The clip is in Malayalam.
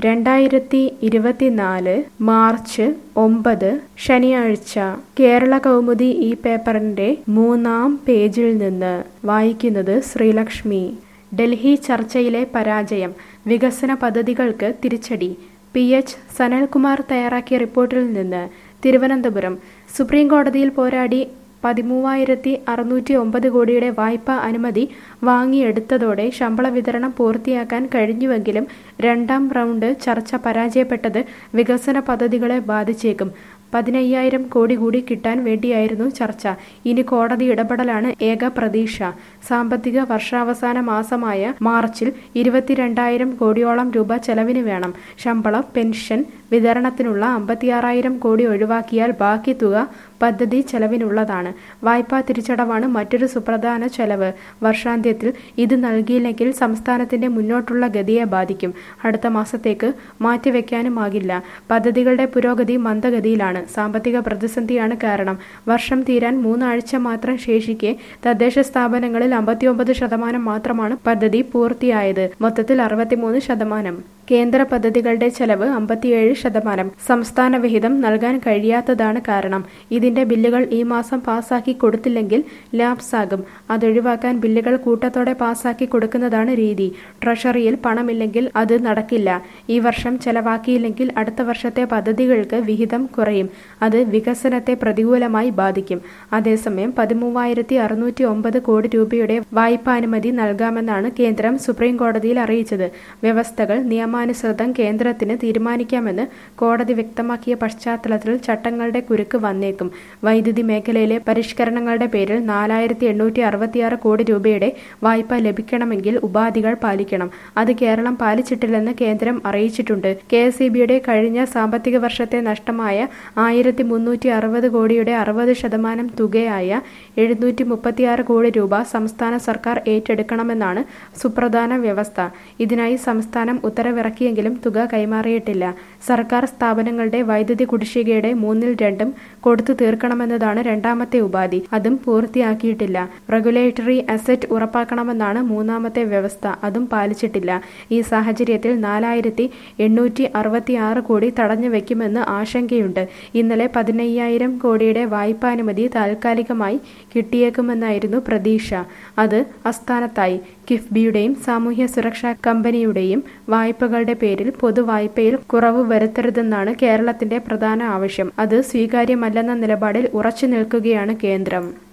രണ്ടായിരത്തി ഇരുപത്തിനാല് മാർച്ച് ഒമ്പത് ശനിയാഴ്ച കേരള കൗമുദി ഈ പേപ്പറിന്റെ മൂന്നാം പേജിൽ നിന്ന് വായിക്കുന്നത് ശ്രീലക്ഷ്മി ഡൽഹി ചർച്ചയിലെ പരാജയം വികസന പദ്ധതികൾക്ക് തിരിച്ചടി പി എച്ച് സനൽകുമാർ തയ്യാറാക്കിയ റിപ്പോർട്ടിൽ നിന്ന് തിരുവനന്തപുരം സുപ്രീം കോടതിയിൽ പോരാടി പതിമൂവായിരത്തി അറുന്നൂറ്റി ഒമ്പത് കോടിയുടെ വായ്പാ അനുമതി വാങ്ങിയെടുത്തതോടെ ശമ്പള വിതരണം പൂർത്തിയാക്കാൻ കഴിഞ്ഞുവെങ്കിലും രണ്ടാം റൗണ്ട് ചർച്ച പരാജയപ്പെട്ടത് വികസന പദ്ധതികളെ ബാധിച്ചേക്കും പതിനയ്യായിരം കോടി കൂടി കിട്ടാൻ വേണ്ടിയായിരുന്നു ചർച്ച ഇനി കോടതി ഇടപെടലാണ് ഏക പ്രതീക്ഷ സാമ്പത്തിക വർഷാവസാന മാസമായ മാർച്ചിൽ ഇരുപത്തിരണ്ടായിരം കോടിയോളം രൂപ ചെലവിന് വേണം ശമ്പളം പെൻഷൻ വിതരണത്തിനുള്ള അമ്പത്തിയാറായിരം കോടി ഒഴിവാക്കിയാൽ ബാക്കി തുക പദ്ധതി ചെലവിനുള്ളതാണ് വായ്പാ തിരിച്ചടവാണ് മറ്റൊരു സുപ്രധാന ചെലവ് വർഷാന്ത്യത്തിൽ ഇത് നൽകിയില്ലെങ്കിൽ സംസ്ഥാനത്തിന്റെ മുന്നോട്ടുള്ള ഗതിയെ ബാധിക്കും അടുത്ത മാസത്തേക്ക് മാറ്റിവെക്കാനുമാകില്ല പദ്ധതികളുടെ പുരോഗതി മന്ദഗതിയിലാണ് സാമ്പത്തിക പ്രതിസന്ധിയാണ് കാരണം വർഷം തീരാൻ മൂന്നാഴ്ച മാത്രം ശേഷിക്കെ തദ്ദേശ സ്ഥാപനങ്ങളിൽ അമ്പത്തിയൊമ്പത് ശതമാനം മാത്രമാണ് പദ്ധതി പൂർത്തിയായത് മൊത്തത്തിൽ അറുപത്തിമൂന്ന് ശതമാനം കേന്ദ്ര പദ്ധതികളുടെ ചെലവ് അമ്പത്തിയേഴ് ശതമാനം സംസ്ഥാന വിഹിതം നൽകാൻ കഴിയാത്തതാണ് കാരണം ഇതിന്റെ ബില്ലുകൾ ഈ മാസം പാസാക്കി കൊടുത്തില്ലെങ്കിൽ ലാപ്സാകും അതൊഴിവാക്കാൻ ബില്ലുകൾ കൂട്ടത്തോടെ പാസാക്കി കൊടുക്കുന്നതാണ് രീതി ട്രഷറിയിൽ പണമില്ലെങ്കിൽ അത് നടക്കില്ല ഈ വർഷം ചെലവാക്കിയില്ലെങ്കിൽ അടുത്ത വർഷത്തെ പദ്ധതികൾക്ക് വിഹിതം കുറയും അത് വികസനത്തെ പ്രതികൂലമായി ബാധിക്കും അതേസമയം പതിമൂവായിരത്തി അറുന്നൂറ്റി ഒമ്പത് കോടി രൂപയുടെ വായ്പാനുമതി നൽകാമെന്നാണ് കേന്ദ്രം സുപ്രീം കോടതിയിൽ അറിയിച്ചത് വ്യവസ്ഥകൾ നിയമാനുസൃതം കേന്ദ്രത്തിന് തീരുമാനിക്കാമെന്ന് കോടതി വ്യക്തമാക്കിയ പശ്ചാത്തലത്തിൽ ചട്ടങ്ങളുടെ കുരുക്ക് വന്നേക്കും വൈദ്യുതി മേഖലയിലെ പരിഷ്കരണങ്ങളുടെ പേരിൽ നാലായിരത്തി എണ്ണൂറ്റി അറുപത്തിയാറ് കോടി രൂപയുടെ വായ്പ ലഭിക്കണമെങ്കിൽ ഉപാധികൾ പാലിക്കണം അത് കേരളം പാലിച്ചിട്ടില്ലെന്ന് കേന്ദ്രം അറിയിച്ചിട്ടുണ്ട് കെ എസ് കഴിഞ്ഞ സാമ്പത്തിക വർഷത്തെ നഷ്ടമായ ആയിരത്തി മുന്നൂറ്റി അറുപത് കോടിയുടെ അറുപത് ശതമാനം തുകയായ എഴുന്നൂറ്റി മുപ്പത്തിയാറ് കോടി രൂപ സംസ്ഥാന സർക്കാർ ഏറ്റെടുക്കണമെന്നാണ് സുപ്രധാന വ്യവസ്ഥ ഇതിനായി സംസ്ഥാനം ഉത്തരവിറക്കിയെങ്കിലും തുക കൈമാറിയിട്ടില്ല സർക്കാർ സ്ഥാപനങ്ങളുടെ വൈദ്യുതി കുടിശ്ശികയുടെ മൂന്നിൽ രണ്ടും കൊടുത്തു തീർക്കണമെന്നതാണ് രണ്ടാമത്തെ ഉപാധി അതും പൂർത്തിയാക്കിയിട്ടില്ല റെഗുലേറ്ററി അസറ്റ് ഉറപ്പാക്കണമെന്നാണ് മൂന്നാമത്തെ വ്യവസ്ഥ അതും പാലിച്ചിട്ടില്ല ഈ സാഹചര്യത്തിൽ നാലായിരത്തി എണ്ണൂറ്റി അറുപത്തി ആറ് കോടി തടഞ്ഞു വെക്കുമെന്ന് ആശങ്കയുണ്ട് ഇന്നലെ പതിനയ്യായിരം കോടിയുടെ വായ്പാനുമതി താൽക്കാലികമായി കിട്ടിയേക്കുമെന്നായിരുന്നു പ്രതീക്ഷ അത് അസ്ഥാനത്തായി കിഫ്ബിയുടെയും സാമൂഹ്യ സുരക്ഷാ കമ്പനിയുടെയും വായ്പകളുടെ പേരിൽ പൊതുവായ്പയിൽ കുറവ് വരുത്തരുതെന്നാണ് കേരളത്തിന്റെ പ്രധാന ആവശ്യം അത് സ്വീകാര്യമല്ലെന്ന നിലപാടിൽ ഉറച്ചു നിൽക്കുകയാണ് കേന്ദ്രം